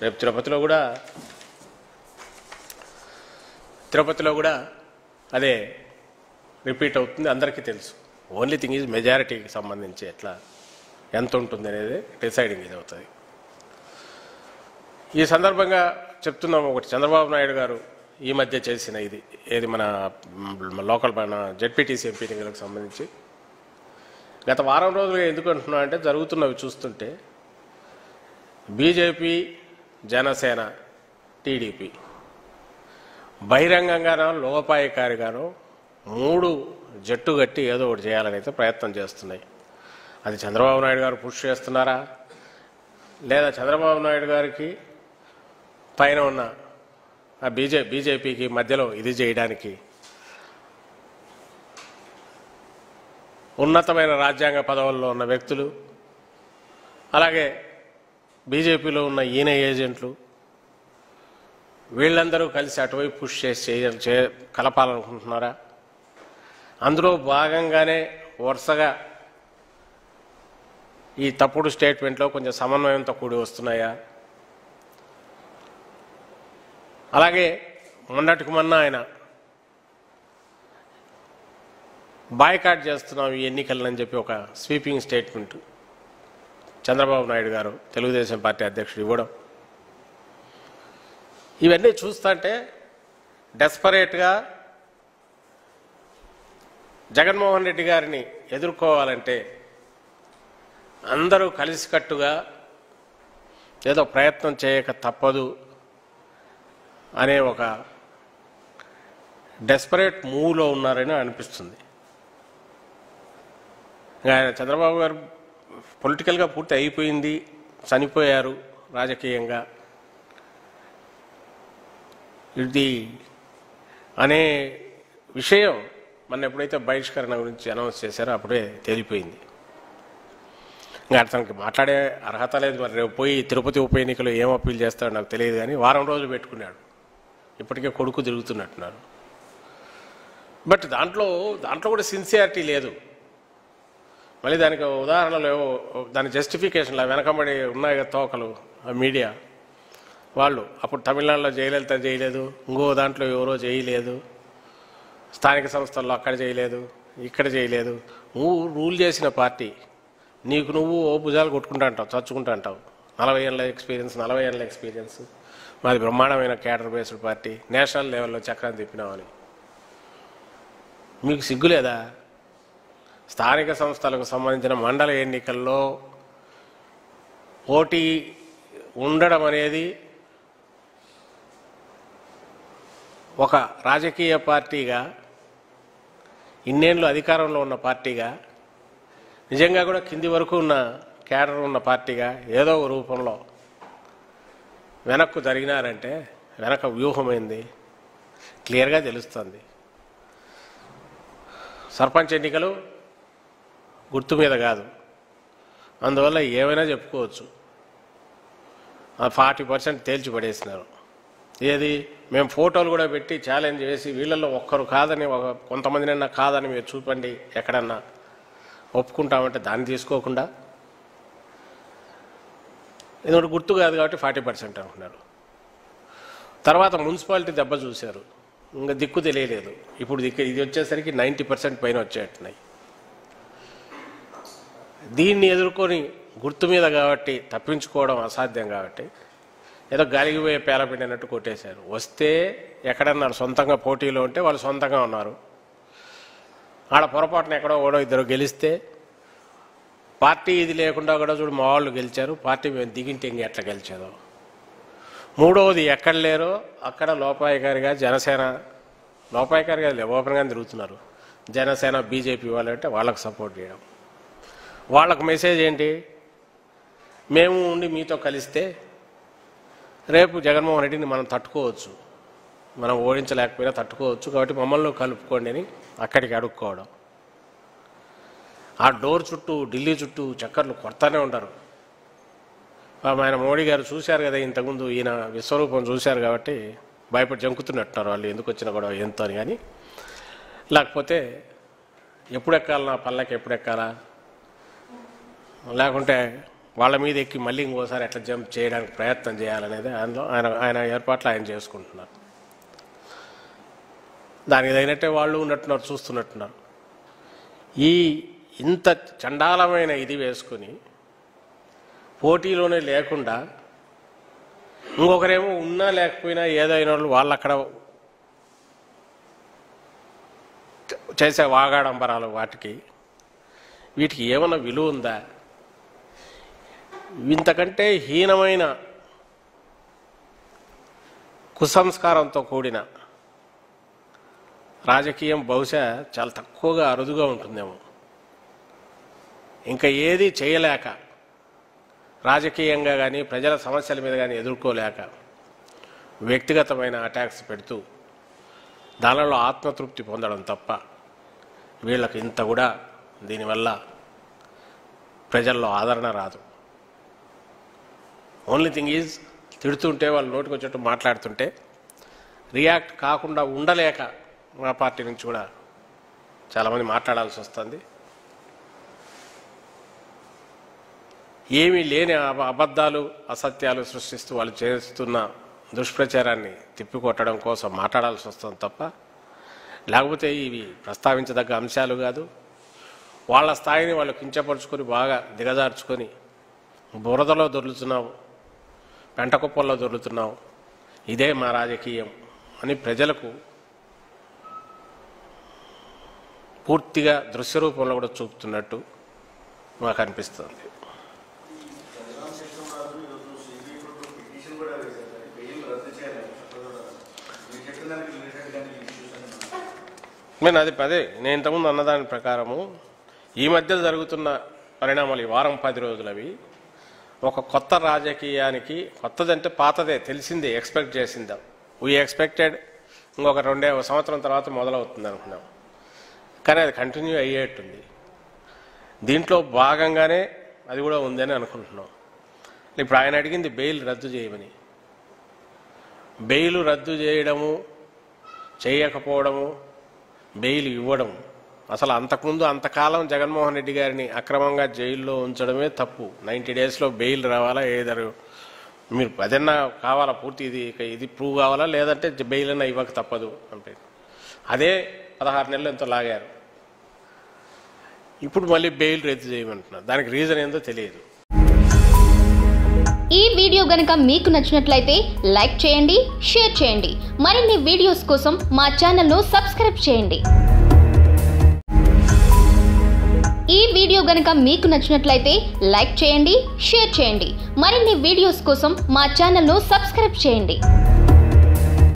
రేపు తిరుపతిలో కూడా తిరుపతిలో కూడా అదే రిపీట్ అవుతుంది అందరికీ తెలుసు ఓన్లీ థింగ్ ఈజ్ మెజారిటీకి సంబంధించి ఎట్లా ఎంత ఉంటుంది అనేది డిసైడింగ్ ఇది అవుతుంది ఈ సందర్భంగా చెప్తున్నాం ఒకటి చంద్రబాబు నాయుడు గారు ఈ మధ్య చేసిన ఇది ఏది మన మ్, లోకల్ మన జెడ్పీటీసీ ఎంపీ ఎన్నికలకు సంబంధించి గత వారం రోజులుగా ఎందుకు అంటున్నా అంటే జరుగుతున్నవి చూస్తుంటే బీజేపీ జనసేన టీడీపీ బహిరంగంగానో లోపాయకారిగానో మూడు జట్టు కట్టి ఏదో ఒకటి చేయాలని అయితే ప్రయత్నం చేస్తున్నాయి అది చంద్రబాబు నాయుడు గారు పుష్ చేస్తున్నారా లేదా చంద్రబాబు నాయుడు గారికి పైన ఉన్న ఆ బీజే బీజేపీకి మధ్యలో ఇది చేయడానికి ఉన్నతమైన రాజ్యాంగ పదవుల్లో ఉన్న వ్యక్తులు అలాగే బీజేపీలో ఉన్న ఈయన ఏజెంట్లు వీళ్ళందరూ కలిసి అటువైపు పుష్ చేసి చేయ చే కలపాలనుకుంటున్నారా అందులో భాగంగానే వరుసగా ఈ తప్పుడు స్టేట్మెంట్లో కొంచెం సమన్వయంతో కూడి వస్తున్నాయా అలాగే మొన్నటికి మొన్న ఆయన బాయ్కాట్ చేస్తున్నాం ఈ ఎన్నికలని చెప్పి ఒక స్వీపింగ్ స్టేట్మెంట్ చంద్రబాబు నాయుడు గారు తెలుగుదేశం పార్టీ అధ్యక్షుడు ఇవ్వడం ఇవన్నీ చూస్తుంటే డెస్పరేట్గా జగన్మోహన్ రెడ్డి గారిని ఎదుర్కోవాలంటే అందరూ కలిసికట్టుగా ఏదో ప్రయత్నం చేయక తప్పదు అనే ఒక డెస్పరేట్ మూవ్లో ఉన్నారని అనిపిస్తుంది ఇంకా ఆయన చంద్రబాబు గారు పొలిటికల్గా పూర్తి అయిపోయింది చనిపోయారు రాజకీయంగా ఇది అనే విషయం మన ఎప్పుడైతే బహిష్కరణ గురించి అనౌన్స్ చేశారో అప్పుడే తేలిపోయింది ఇంకా అతనికి మాట్లాడే అర్హత లేదు మరి రేపు పోయి తిరుపతి ఉప ఎన్నికలు ఏం అప్పీల్ చేస్తాడో నాకు తెలియదు కానీ వారం రోజులు పెట్టుకున్నాడు ఇప్పటికే కొడుకు తిరుగుతున్నట్టున్నారు బట్ దాంట్లో దాంట్లో కూడా సిన్సియారిటీ లేదు మళ్ళీ దానికి ఉదాహరణలు ఏవో దాని జస్టిఫికేషన్లు వెనకబడి ఉన్నాయి కదా తోకలు ఆ మీడియా వాళ్ళు అప్పుడు తమిళనాడులో జయలలిత చేయలేదు ఇంకో దాంట్లో ఎవరో చేయలేదు స్థానిక సంస్థల్లో అక్కడ చేయలేదు ఇక్కడ చేయలేదు నువ్వు రూల్ చేసిన పార్టీ నీకు నువ్వు ఓ భుజాలు కొట్టుకుంటా అంటావు చచ్చుకుంటా అంటావు నలభై ఏళ్ళ ఎక్స్పీరియన్స్ నలభై ఏళ్ళ ఎక్స్పీరియన్స్ మాది బ్రహ్మాండమైన క్యాడర్ బేస్డ్ పార్టీ నేషనల్ లెవెల్లో చక్రం తిప్పినామని మీకు సిగ్గులేదా స్థానిక సంస్థలకు సంబంధించిన మండల ఎన్నికల్లో పోటీ ఉండడం అనేది ఒక రాజకీయ పార్టీగా ఇన్నేళ్ళు అధికారంలో ఉన్న పార్టీగా నిజంగా కూడా కింది వరకు ఉన్న కేడర్ ఉన్న పార్టీగా ఏదో ఒక రూపంలో వెనక్కు జరిగినారంటే వెనక వ్యూహమైంది క్లియర్గా తెలుస్తుంది సర్పంచ్ ఎన్నికలు గుర్తు మీద కాదు అందువల్ల ఏమైనా చెప్పుకోవచ్చు ఫార్టీ పర్సెంట్ తేల్చి పడేసినారు ఏది మేము ఫోటోలు కూడా పెట్టి ఛాలెంజ్ చేసి వీళ్ళల్లో ఒక్కరు కాదని ఒక కొంతమందినన్నా కాదని మీరు చూపండి ఎక్కడన్నా ఒప్పుకుంటామంటే దాన్ని తీసుకోకుండా ఎందుకంటే గుర్తు కాదు కాబట్టి ఫార్టీ పర్సెంట్ అంటున్నారు తర్వాత మున్సిపాలిటీ దెబ్బ చూశారు ఇంకా దిక్కు తెలియలేదు ఇప్పుడు దిక్కు ఇది వచ్చేసరికి నైంటీ పర్సెంట్ పైన వచ్చేట్టున్నాయి దీన్ని ఎదుర్కొని గుర్తు మీద కాబట్టి తప్పించుకోవడం అసాధ్యం కాబట్టి ఏదో గాలికి పోయే పేలపిండినట్టు కొట్టేశారు వస్తే ఎక్కడన్నా సొంతంగా పోటీలో ఉంటే వాళ్ళు సొంతంగా ఉన్నారు ఆడ పొరపాటున ఎక్కడో ఓడో ఇద్దరు గెలిస్తే పార్టీ ఇది లేకుండా కూడా చూడు మా వాళ్ళు గెలిచారు పార్టీ మేము దిగింటే ఇంక ఎట్లా గెలిచారో మూడవది ఎక్కడ లేరో అక్కడ లోపాయకారిగా జనసేన లోపాయకారిగా ఓపెన్గా తిరుగుతున్నారు జనసేన బీజేపీ వాళ్ళు అంటే వాళ్ళకు సపోర్ట్ చేయడం వాళ్ళకు మెసేజ్ ఏంటి మేము ఉండి మీతో కలిస్తే రేపు జగన్మోహన్ రెడ్డిని మనం తట్టుకోవచ్చు మనం ఓడించలేకపోయినా తట్టుకోవచ్చు కాబట్టి మమ్మల్ని కలుపుకోండి అని అక్కడికి అడుక్కోవడం ఆ డోర్ చుట్టూ ఢిల్లీ చుట్టూ చక్కర్లు కొడతానే ఉంటారు పాపం ఆయన మోడీ గారు చూశారు కదా ఇంతకుముందు ఈయన విశ్వరూపం చూశారు కాబట్టి భయపడి జంకుతున్నట్టున్నారు వాళ్ళు ఎందుకు వచ్చిన గొడవ ఎంతో అని కానీ లేకపోతే ఎప్పుడు ఎక్కాలి నా పల్లకి ఎప్పుడు ఎక్కాలా లేకుంటే వాళ్ళ మీద ఎక్కి మళ్ళీ ఇంకోసారి ఎట్లా జంప్ చేయడానికి ప్రయత్నం చేయాలనేది ఆయనలో ఆయన ఆయన ఏర్పాట్లు ఆయన చేసుకుంటున్నారు దానికి తగినట్టే వాళ్ళు ఉన్నట్టున్నారు చూస్తున్నట్టున్నారు ఈ ఇంత చండాలమైన ఇది వేసుకుని పోటీలోనే లేకుండా ఇంకొకరేమో ఉన్నా లేకపోయినా ఏదైనా వాళ్ళు వాళ్ళు అక్కడ చేసే వాగాడంబరాలు వాటికి వీటికి ఏమైనా విలువ ఉందా ఇంతకంటే హీనమైన కుసంస్కారంతో కూడిన రాజకీయం బహుశా చాలా తక్కువగా అరుదుగా ఉంటుందేమో ఇంకా ఏది చేయలేక రాజకీయంగా కానీ ప్రజల సమస్యల మీద కానీ ఎదుర్కోలేక వ్యక్తిగతమైన అటాక్స్ పెడుతూ దానిలో ఆత్మతృప్తి పొందడం తప్ప వీళ్ళకి ఇంత కూడా దీనివల్ల ప్రజల్లో ఆదరణ రాదు ఓన్లీ థింగ్ ఈజ్ తిడుతుంటే వాళ్ళు నోటికి వచ్చేట్టు మాట్లాడుతుంటే రియాక్ట్ కాకుండా ఉండలేక మా పార్టీ నుంచి కూడా చాలామంది మాట్లాడాల్సి వస్తుంది ఏమీ లేని అబ- అబద్ధాలు అసత్యాలు సృష్టిస్తూ వాళ్ళు చేస్తున్న దుష్ప్రచారాన్ని తిప్పికొట్టడం కోసం మాట్లాడాల్సి వస్తుంది తప్ప లేకపోతే ఇవి ప్రస్తావించదగ్గ అంశాలు కాదు వాళ్ళ స్థాయిని వాళ్ళు కించపరుచుకొని బాగా దిగజార్చుకొని బురదలో దొర్లుతున్నాం పెంటకుప్పల్లో దొర్లుతున్నాం ఇదే మా రాజకీయం అని ప్రజలకు పూర్తిగా దృశ్య రూపంలో కూడా చూపుతున్నట్టు మాకు అనిపిస్తుంది రఘురామ కృష్ణరాజు ఈరోజు సిబిఐ కోర్టులో పిటిషన్ కూడా వేశారు సార్. బెయిల్ రద్దు చేయాలి మీరు చెప్పిన దానికి రిలేటెడ్ కానీ ఇష్యూస్ అని నేను అది అదే నేను ఇంతకుముందు అన్నదాని ప్రకారము ఈ మధ్య జరుగుతున్న పరిణామాలు ఈ వారం పది రోజులవి ఒక కొత్త రాజకీయానికి కొత్తదంటే పాతదే తెలిసిందే ఎక్స్పెక్ట్ చేసిందా వీ ఎక్స్పెక్టెడ్ ఇంకొక రెండే ఒక సంవత్సరం తర్వాత మొదలవుతుంది అనుకున్నాం కానీ అది కంటిన్యూ అయ్యేట్టుంది దీంట్లో భాగంగానే అది కూడా ఉందని అనుకుంటున్నాం ఇప్పుడు ఆయన అడిగింది బెయిల్ రద్దు చేయమని బెయిల్ రద్దు చేయడము చేయకపోవడము బెయిల్ ఇవ్వడం అసలు అంతకుముందు అంతకాలం జగన్మోహన్ రెడ్డి గారిని అక్రమంగా జైల్లో ఉంచడమే తప్పు నైంటీ డేస్లో బెయిల్ రావాలా ఏదరు మీరు అదన్నా కావాలా పూర్తి ఇది ఇక ఇది ప్రూవ్ కావాలా లేదంటే బెయిల్ అన్నా ఇవ్వక తప్పదు అంటే అదే పదహారు నెలలు ఎంతో లాగారు ఇప్పుడు మళ్ళీ బెయిల్ రద్దు చేయమంటున్నారు దానికి రీజన్ ఏందో తెలియదు ఈ వీడియో గనుక మీకు నచ్చినట్లయితే లైక్ చేయండి షేర్ చేయండి మరిన్ని వీడియోస్ కోసం మా ఛానల్ను సబ్స్క్రైబ్ చేయండి ఈ వీడియో గనుక మీకు నచ్చినట్లయితే లైక్ చేయండి షేర్ చేయండి మరిన్ని వీడియోస్ కోసం మా ఛానల్ను సబ్స్క్రైబ్ చేయండి